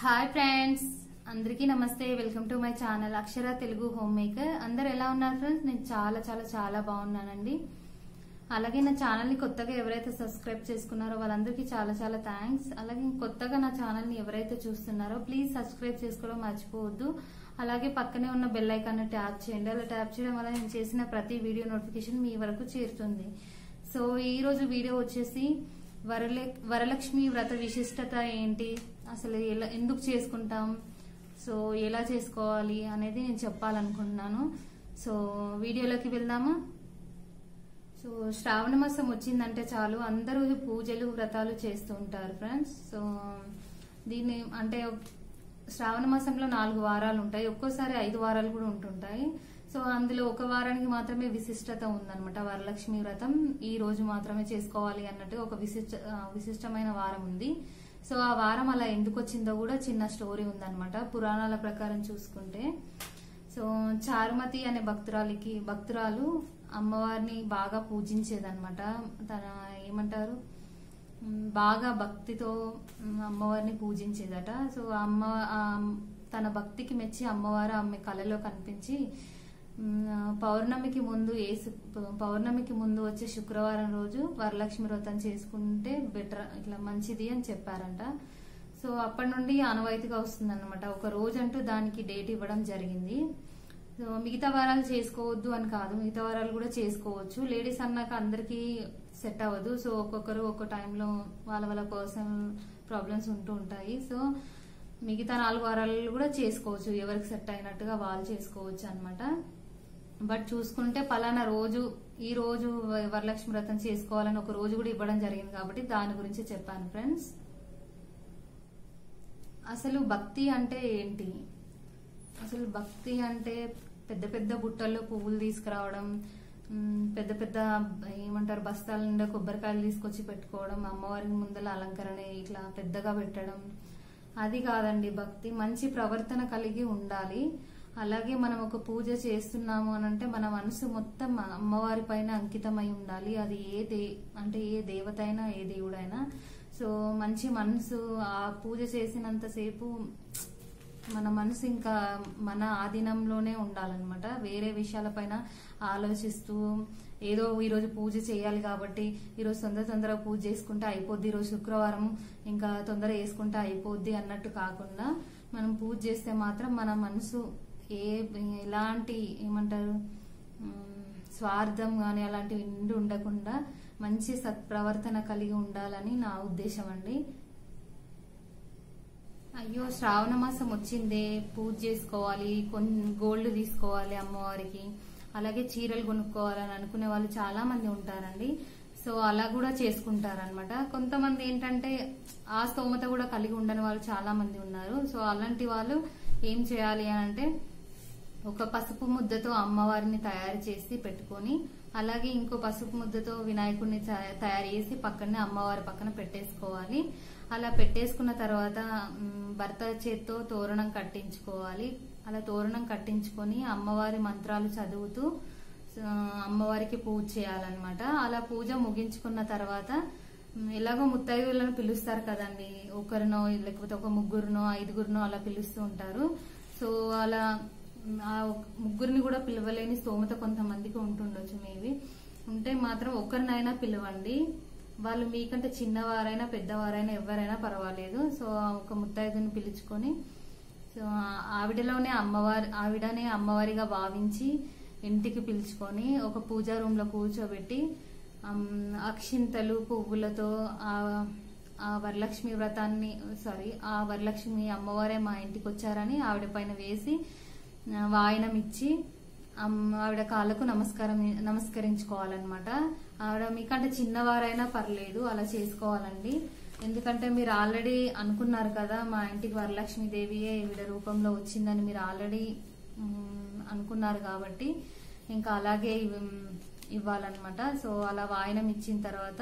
hi friends అందరికీ నమస్తే welcome to my channel Akshara Telugu home maker అందరు ఎలా ఉన్నారు ఫ్రెండ్స్ నేను చాలా చాలా చాలా బాగున్నానండి అలాగే నా ఛానల్ని కొత్తగా ఎవరైతే సబ్స్క్రైబ్ చేసుకున్నారో వాళ్ళందరికీ చాలా చాలా థ్యాంక్స్ అలాగే కొత్తగా నా ఛానల్ని ఎవరైతే చూస్తున్నారో ప్లీజ్ సబ్స్క్రైబ్ చేసుకోవడం మర్చిపోవద్దు అలాగే పక్కనే ఉన్న బెల్ ఐకాన్ ట్యాప్ చేయండి అలా ట్యాప్ చేయడం వల్ల నేను చేసిన ప్రతి వీడియో నోటిఫికేషన్ మీ వరకు చేరుతుంది సో ఈ రోజు వీడియో వచ్చేసి వరల వరలక్ష్మి వ్రత విశిష్టత ఏంటి అసలు ఎలా ఎందుకు చేసుకుంటాం సో ఎలా చేసుకోవాలి అనేది నేను చెప్పాలనుకుంటున్నాను సో వీడియోలోకి వెళ్దామా సో శ్రావణ మాసం వచ్చిందంటే చాలు అందరూ పూజలు వ్రతాలు చేస్తూ ఉంటారు ఫ్రెండ్స్ సో దీన్ని అంటే శ్రావణ మాసంలో నాలుగు వారాలు ఉంటాయి ఒక్కోసారి ఐదు వారాలు కూడా ఉంటుంటాయి సో అందులో ఒక వారానికి మాత్రమే విశిష్టత ఉందన్నమాట వరలక్ష్మి వ్రతం ఈ రోజు మాత్రమే చేసుకోవాలి అన్నట్టు ఒక విశిష్ట ఆ, విశిష్టమైన వారం ఉంది సో ఆ వారం అలా ఎందుకు వచ్చిందో కూడా చిన్న స్టోరీ ఉందన్నమాట పురాణాల ప్రకారం చూసుకుంటే సో చారుమతి అనే భక్తురాలికి భక్తురాలు అమ్మవారిని బాగా పూజించేదన్నమాట తన ఏమంటారు ఉమ్, బాగా భక్తితో ఉమ్, అమ్మవారిని పూజించేదట సో అమ్మ ఆ తన భక్తికి మెచ్చి అమ్మవారు ఆమె కళలో కనిపించి ఉమ్, పౌర్ణమికి ముందు ఏ సు- పౌర్ణమికి ముందు వచ్చే శుక్రవారం రోజు వరలక్ష్మి వ్రతం చేసుకుంటే బెటర్ ఇట్లా మంచిది అని చెప్పారంట సో అప్పటి నుండి ఆనవాయితీగా వస్తుందన్నమాట ఒక రోజు అంటూ దానికి డేట్ ఇవ్వడం జరిగింది సో మిగతా వారాలు చేసుకోవద్దు అని కాదు మిగతా వారాలు కూడా చేసుకోవచ్చు లేడీస్ అన్నాక అందరికీ సెట్ అవ్వదు సో ఒక్కొక్కరు ఒక్కో టైంలో వాళ్ళ వాళ్ళ పర్సనల్ ప్రాబ్లమ్స్ ఉంటూ ఉంటాయి సో మిగతా నాలుగు వారాలు కూడా చేసుకోవచ్చు ఎవరికి సెట్ అయినట్టుగా వాళ్ళు చేసుకోవచ్చు అన్నమాట బట్ చూసుకుంటే పలానా రోజు ఈ రోజు వ- వరలక్ష్మి వ్రతం చేసుకోవాలని ఒక రోజు కూడా ఇవ్వడం జరిగింది కాబట్టి దాని గురించి చెప్పాను ఫ్రెండ్స్ అసలు భక్తి అంటే ఏంటి అసలు భక్తి అంటే పెద్ద పెద్ద బుట్టల్లో పువ్వులు తీసుకురావడం మ్, పెద్ద పెద్ద ఏమంటారు బస్తాల నిండా కొబ్బరికాయలు తీసుకొచ్చి పెట్టుకోవడం అమ్మవారి ముందల అలంకరణ ఇట్లా పెద్దగా పెట్టడం అది కాదండి భక్తి మంచి ప్రవర్తన కలిగి ఉండాలి అలాగే మనం ఒక పూజ చేస్తున్నాము అని అంటే మన మనసు మొత్తం అమ్మవారి పైన అంకితమై ఉండాలి అది ఏ దే అంటే ఏ దేవత అయినా ఏ దేవుడైనా సో మంచి మనసు ఆ పూజ చేసినంతసేపు మన మనసు ఇంకా మన ఆధీనంలోనే ఉండాలన్నమాట వేరే విషయాలపైన ఆలోచిస్తూ ఏదో ఈరోజు పూజ చేయాలి కాబట్టి ఈరోజు తొందర తొందరగా పూజ చేసుకుంటే అయిపోద్ది ఈరోజు శుక్రవారం ఇంకా తొందర వేసుకుంటే అయిపోద్ది అన్నట్టు కాకుండా మనం పూజ చేస్తే మాత్రం మన మనసు ఏ ఎలాంటి ఏమంటారు ఉమ్, స్వార్థం కానీ అలాంటివి నిండి ఉండకుండా మంచి సత్ప్రవర్తన కలిగి ఉండాలని నా ఉద్దేశం అండి అయ్యో శ్రావణ మాసం వచ్చిందే పూజ చేసుకోవాలి కొన్ని గోల్డ్ తీసుకోవాలి అమ్మవారికి అలాగే చీరలు కొనుక్కోవాలని అనుకునే వాళ్ళు చాలా మంది ఉంటారండి సో అలా కూడా చేసుకుంటారనమాట కొంతమంది ఏంటంటే ఆ స్తోమత కూడా కలిగి ఉండని వాళ్ళు చాలా మంది ఉన్నారు సో అలాంటి వాళ్ళు ఏం చేయాలి అని అంటే ఒక పసుపు ముద్దతో అమ్మవారిని తయారు చేసి పెట్టుకొని అలాగే ఇంకో పసుపు ముద్దతో వినాయకుడిని తయా- తయారు చేసి పక్కనే అమ్మవారి పక్కన పెట్టేసుకోవాలి అలా పెట్టేసుకున్న తర్వాత మ్, భర్త చేత్తో తోరణం కట్టించుకోవాలి అలా తోరణం కట్టించుకొని అమ్మవారి మంత్రాలు చదువుతూ ఆ, అమ్మవారికి పూజ చేయాలన్నమాట అలా పూజ ముగించుకున్న తర్వాత మ్, ఎలాగో ముత్తైదువులను పిలుస్తారు కదండి ఒకరినో లేకపోతే ఒక ముగ్గురునో ఐదుగురినో అలా పిలుస్తూ ఉంటారు సో అలా మ్, ఆ ఒక- ముగ్గురిని కూడా పిలవలేని స్తోమత కొంతమందికి ఉంటుండొచ్చు మేబీ ఉంటే మాత్రం ఒకరినైనా పిలవండి వాళ్ళు మీకంటే చిన్నవారైనా పెద్దవారైనా ఎవరైనా పర్వాలేదు సో ఆ ఒక ముత్తైదుని పిలుచుకొని సో ఆ- ఆవిడలోనే అమ్మవారి ఆవిడనే అమ్మవారిగా భావించి ఇంటికి పిలుచుకొని ఒక పూజా రూమ్ లో కూర్చోబెట్టి అమ్, అక్షింతలు పువ్వులతో ఆ ఆ వరలక్ష్మి వ్రతాన్ని సారీ ఆ వరలక్ష్మి అమ్మవారే మా ఇంటికి వచ్చారని ఆవిడ పైన వేసి ఆ, వాయనం ఇచ్చి అమ్- ఆవిడ కాళ్ళకు నమస్కారం నమస్కరించుకోవాలన్నమాట ఆవిడ మీకంటే చిన్నవారైనా పర్లేదు అలా చేసుకోవాలండి ఎందుకంటే మీరు ఆల్రెడీ అనుకున్నారు కదా మా ఇంటికి వరలక్ష్మి దేవియే ఈవిడ రూపంలో వచ్చిందని మీరు ఆల్రెడీ మ్, అనుకున్నారు కాబట్టి ఇంకా అలాగే ఇవ్- ఇవ్వాలన్నమాట సో అలా వాయనం ఇచ్చిన తర్వాత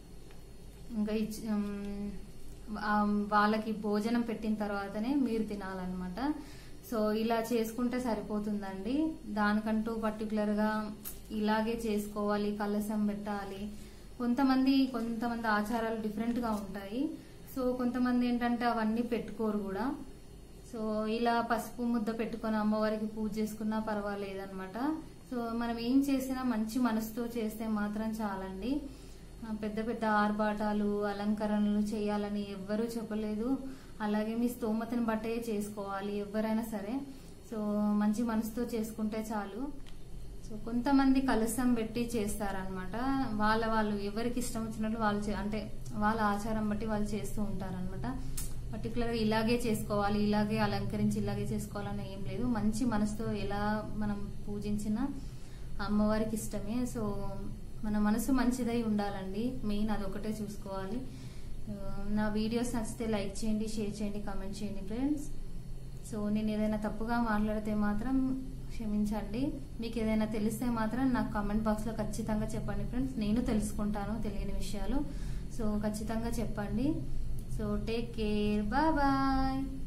ఇంకా ఇచ్చి ఉమ్, ఆ వాళ్ళకి భోజనం పెట్టిన తర్వాతనే మీరు తినాలన్నమాట సో ఇలా చేసుకుంటే సరిపోతుందండి దానికంటూ పర్టికులర్ గా ఇలాగే చేసుకోవాలి కలసం పెట్టాలి కొంతమంది కొంతమంది ఆచారాలు డిఫరెంట్ గా ఉంటాయి సో సో కొంతమంది ఏంటంటే అవన్నీ పెట్టుకోరు కూడా సో ఇలా పసుపు ముద్ద పెట్టుకొని అమ్మవారికి పూజ చేసుకున్నా పర్వాలేదు అనమాట సో మనం ఏం చేసినా మంచి మనసుతో చేస్తే మాత్రం చాలండి ఆ, పెద్ద పెద్ద ఆర్భాటాలు అలంకరణలు చేయాలని ఎవ్వరూ చెప్పలేదు అలాగే మీ స్తోమతను బట్టే చేసుకోవాలి ఎవరైనా సరే సో మంచి మనసుతో చేసుకుంటే చాలు సో కొంతమంది కలసం పెట్టి చేస్తారనమాట వాళ్ళ వాళ్ళు ఎవరికి ఇష్టం వచ్చినట్లు వాళ్ళు చే- అంటే వాళ్ళ ఆచారం బట్టి వాళ్ళు చేస్తూ ఉంటారనమాట పర్టికులర్ గా ఇలాగే చేసుకోవాలి ఇలాగే అలంకరించి ఇలాగే చేసుకోవాలని ఏం లేదు మంచి మనసుతో ఎలా మనం పూజించినా అమ్మవారికి ఇష్టమే సో మన మనసు మంచిదై ఉండాలండి మెయిన్ అదొకటే చూసుకోవాలి ఆ, నా వీడియోస్ నచ్చితే లైక్ చేయండి షేర్ చేయండి కామెంట్ చేయండి ఫ్రెండ్స్ సో నేను ఏదైనా తప్పుగా మాట్లాడితే మాత్రం క్షమించండి మీకు ఏదైనా తెలిస్తే మాత్రం నాకు కామెంట్ బాక్స్లో ఖచ్చితంగా చెప్పండి ఫ్రెండ్స్ నేను తెలుసుకుంటాను తెలియని విషయాలు సో ఖచ్చితంగా చెప్పండి సో టేక్ కేర్ బాయ్